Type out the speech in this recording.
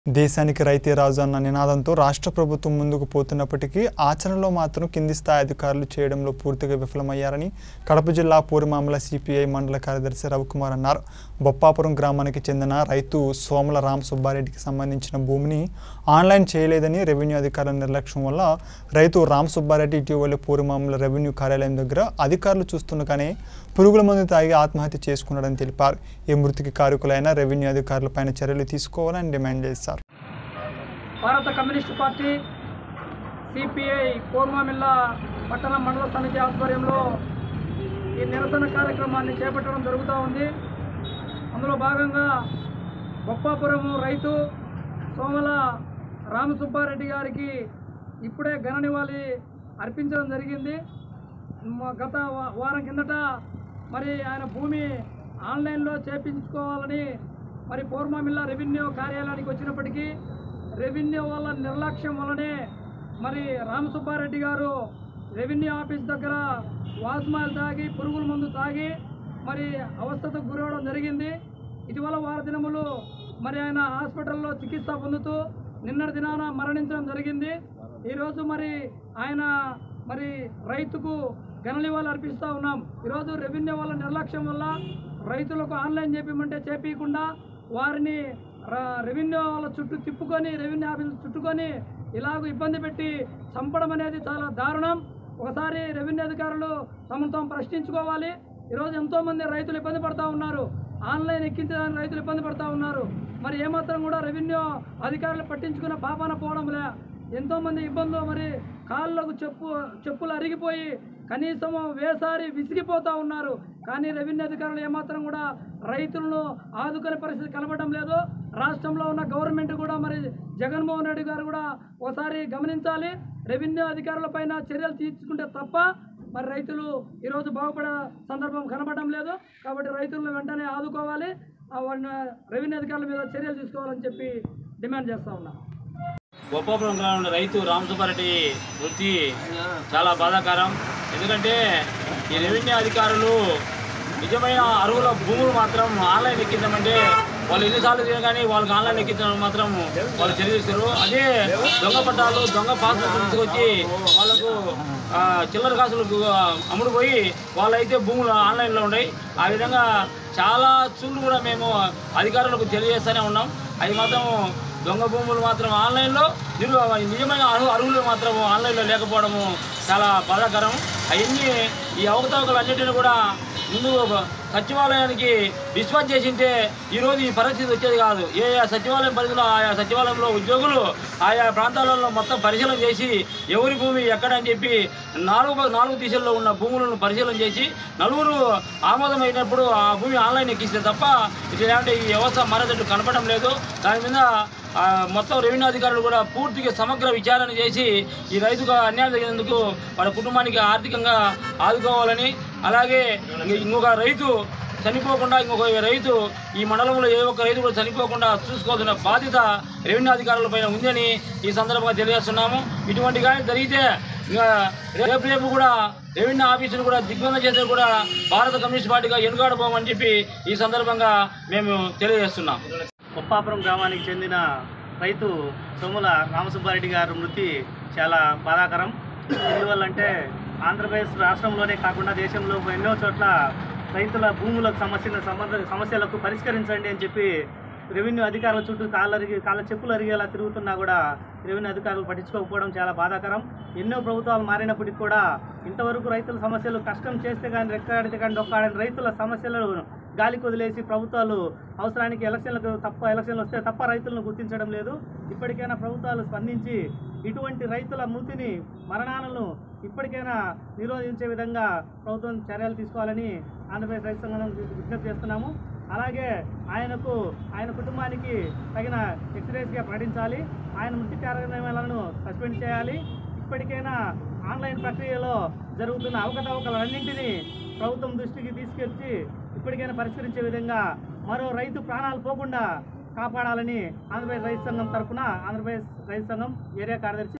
దేశానికి రైతే రాజు అన్న నినాదంతో రాష్ట్ర ప్రభుత్వం ముందుకు పోతున్నప్పటికీ ఆచరణలో మాత్రం కింది స్థాయి అధికారులు చేయడంలో పూర్తిగా విఫలమయ్యారని కడప జిల్లా పూర్మామల సిపిఐ మండల కార్యదర్శి రవికుమార్ అన్నారు బొప్పాపురం గ్రామానికి చెందిన రైతు సోమల రామ్ సుబ్బారెడ్డికి సంబంధించిన భూమిని ఆన్లైన్ చేయలేదని రెవెన్యూ అధికారుల నిర్లక్ష్యం వల్ల రైతు రామ్ సుబ్బారెడ్డి ఇటీవల పూర్మామల రెవెన్యూ కార్యాలయం దగ్గర అధికారులు చూస్తుండగానే పురుగుల మందు తాగి ఆత్మహత్య చేసుకున్నాడని తెలిపారు ఈ మృతికి కారకులైన రెవెన్యూ అధికారులపైన చర్యలు తీసుకోవాలని డిమాండ్ చేశారు భారత కమ్యూనిస్టు పార్టీ సిపిఐ కోర్మామిల్ల పట్టణ మండల సమితి ఆధ్వర్యంలో ఈ నిరసన కార్యక్రమాన్ని చేపట్టడం జరుగుతూ ఉంది అందులో భాగంగా బొప్పాపురం రైతు సోమల రామసుబ్బారెడ్డి గారికి ఇప్పుడే ఘన నివాళి అర్పించడం జరిగింది మ- గత వా- వారం కిందట మరి ఆయన భూమి ఆన్లైన్లో చేపించుకోవాలని మరి పూర్వమిల్లా రెవెన్యూ కార్యాలయానికి వచ్చినప్పటికీ రెవెన్యూ వాళ్ళ నిర్లక్ష్యం వల్లనే మరి రామసుబ్బారెడ్డి గారు రెవెన్యూ ఆఫీస్ దగ్గర వాస్మాల్ తాగి పురుగుల మందు తాగి మరి అవస్థతకు గురవడం జరిగింది ఇటీవల వార దినములు మరి ఆయన హాస్పిటల్లో చికిత్స పొందుతూ నిన్నటి దినాన మరణించడం జరిగింది ఈరోజు మరి ఆయన మరి రైతుకు ఘననివాళులు అర్పిస్తూ ఉన్నాం ఈరోజు రెవెన్యూ వాళ్ళ నిర్లక్ష్యం వల్ల రైతులకు ఆన్లైన్ చేపించమంటే చేపించకుండా వారిని ర- రెవెన్యూ వాళ్ళ చుట్టూ తిప్పుకొని రెవెన్యూ ఆఫీస్ చుట్టుకొని ఇలాగ ఇబ్బంది పెట్టి చంపడం అనేది చాలా దారుణం ఒకసారి రెవెన్యూ అధికారులు తమను తాము ప్రశ్నించుకోవాలి ఈరోజు ఎంతోమంది రైతులు ఇబ్బంది పడతా ఉన్నారు ఆన్లైన్ ఎక్కించడానికి రైతులు ఇబ్బంది పడతా ఉన్నారు మరి ఏమాత్రం కూడా రెవెన్యూ అధికారులు పట్టించుకున్న పాపాన పోవడం లే ఎంతోమంది ఇబ్బందులు మరి కాళ్ళకు చెప్పు చెప్పులు అరిగిపోయి కనీసం వేసారి విసిగిపోతూ ఉన్నారు కానీ రెవెన్యూ అధికారులు ఏమాత్రం కూడా రైతులను ఆదుకునే పరిస్థితి కనబడడం లేదు రాష్ట్రంలో ఉన్న గవర్నమెంట్ కూడా మరి జగన్మోహన్ రెడ్డి గారు కూడా ఒకసారి గమనించాలి రెవెన్యూ అధికారుల పైన చర్యలు తీసుకుంటే తప్ప మరి రైతులు ఈరోజు బాగుపడే సందర్భం కనబడడం లేదు కాబట్టి రైతులను వెంటనే ఆదుకోవాలి ఆ వాళ్ళని రెవెన్యూ అధికారుల మీద చర్యలు తీసుకోవాలని చెప్పి డిమాండ్ చేస్తా ఉన్నాం గొప్పపురం గ్రామంలో రైతు రామసుబ్బారెడ్డి వృత్తి చాలా బాధాకరం ఎందుకంటే ఈ రెవెన్యూ అధికారులు నిజమైన అరువుల భూములు మాత్రం ఆన్లైన్ ఎక్కించామంటే వాళ్ళు ఎన్నిసార్లు తిన కానీ వాళ్ళకి ఆన్లైన్ ఎక్కించడం మాత్రం వాళ్ళు చర్య తీస్తారు అదే దొంగ పట్టాలు దొంగ పాస్బుక్ తీసుకొచ్చి వాళ్ళకు ఆ, చిల్లర కాసులు అమ్ముడు పోయి వాళ్ళైతే భూములు ఆన్లైన్లో ఉన్నాయి ఆ విధంగా చాలా చూళ్ళు కూడా మేము అధికారులకు తెలియజేస్తూనే ఉన్నాం అవి మాత్రం దొంగ భూములు మాత్రం ఆన్లైన్లో నిరు నిజమైన అరు అరువులు మాత్రం ఆన్లైన్లో లేకపోవడము చాలా బాధాకరం అవన్నీ ఈ అవకతవకలు అన్నిటిని కూడా ముందు సచివాలయానికి విశ్వాస్ చేసింటే ఈరోజు ఈ పరిస్థితి వచ్చేది కాదు ఏ ఆ సచివాలయం పరిధిలో ఆయా సచివాలయంలో ఉద్యోగులు ఆయా ప్రాంతాలలో మొత్తం పరిశీలన చేసి ఎవరి భూమి ఎక్కడ అని చెప్పి నాలుగు నాలుగు దిశల్లో ఉన్న భూములను పరిశీలన చేసి నలుగురు ఆమోదమైనప్పుడు ఆ భూమి ఆన్లైన్ ఎక్కిస్తే తప్ప ఇట్లాంటి ఈ వ్యవస్థ మరొకటి కనపడడం లేదు దాని మీద ఆ, మొత్తం రెవెన్యూ అధికారులు కూడా పూర్తిగా సమగ్ర విచారణ చేసి ఈ రైతుకు అన్యాయం జరిగినందుకు వాళ్ళ కుటుంబానికి ఆర్థికంగా ఆదుకోవాలని అలాగే ఇంకొక రైతు చనిపోకుండా ఇంకొక రైతు ఈ మండలంలో ఏ ఒక్క రైతు కూడా చనిపోకుండా చూసుకోవాల్సిన బాధ్యత రెవెన్యూ అధికారులపైన ఉందని ఈ సందర్భంగా తెలియజేస్తున్నాము ఇటువంటి కానీ జరిగితే ఇంకా రేపు రేపు కూడా రెవెన్యూ ఆఫీసులు కూడా దిగ్బంధం చేస్తే కూడా భారత కమ్యూనిస్ట్ పార్టీగా ఎన్నుకాడబోమని చెప్పి ఈ సందర్భంగా మేము తెలియజేస్తున్నాం ఉప్పాపురం గ్రామానికి చెందిన రైతు సోముల రామసుబ్బారెడ్డి గారి మృతి చాలా బాధాకరం ఎందువల్లంటే ఆంధ్రప్రదేశ్ రాష్ట్రంలోనే కాకుండా దేశంలో ఎన్నో చోట్ల రైతుల భూములకు సమస్య సంబంధ సమస్యలకు పరిష్కరించండి అని చెప్పి రెవెన్యూ అధికారుల చుట్టూ కాళ్ళరిగి కాళ్ళ చెప్పులు అరిగేలా తిరుగుతున్నా కూడా రెవెన్యూ అధికారులు పట్టించుకోకపోవడం చాలా బాధాకరం ఎన్నో ప్రభుత్వాలు మారినప్పటికీ కూడా ఇంతవరకు రైతుల సమస్యలు కష్టం చేస్తే కానీ రెక్కాడితే కానీ డొక్కాడని రైతుల సమస్యలను గాలికి వదిలేసి ప్రభుత్వాలు అవసరానికి ఎలక్షన్లకు తప్ప ఎలక్షన్లు వస్తే తప్ప రైతులను గుర్తించడం లేదు ఇప్పటికైనా ప్రభుత్వాలు స్పందించి ఇటువంటి రైతుల మృతిని మరణాలను ఇప్పటికైనా నిరోధించే విధంగా ప్రభుత్వం చర్యలు తీసుకోవాలని ఆంధ్రప్రదేశ్ రైతు సంఘం విజ్ఞప్తి చేస్తున్నాము అలాగే ఆయనకు ఆయన కుటుంబానికి తగిన ఎక్స్రేస్గా ప్రకటించాలి ఆయన మృతి కార్యక్రమాలను సస్పెండ్ చేయాలి ఇప్పటికైనా ఆన్లైన్ ప్రక్రియలో జరుగుతున్న అవకతవకలన్నింటినీ ప్రభుత్వం దృష్టికి తీసుకొచ్చి ఇప్పటికైనా పరిష్కరించే విధంగా మరో రైతు ప్రాణాలు పోకుండా కాపాడాలని ఆంధ్రప్రదేశ్ రైతు సంఘం తరఫున ఆంధ్రప్రదేశ్ రైతు సంఘం ఏరియా కార్యదర్శి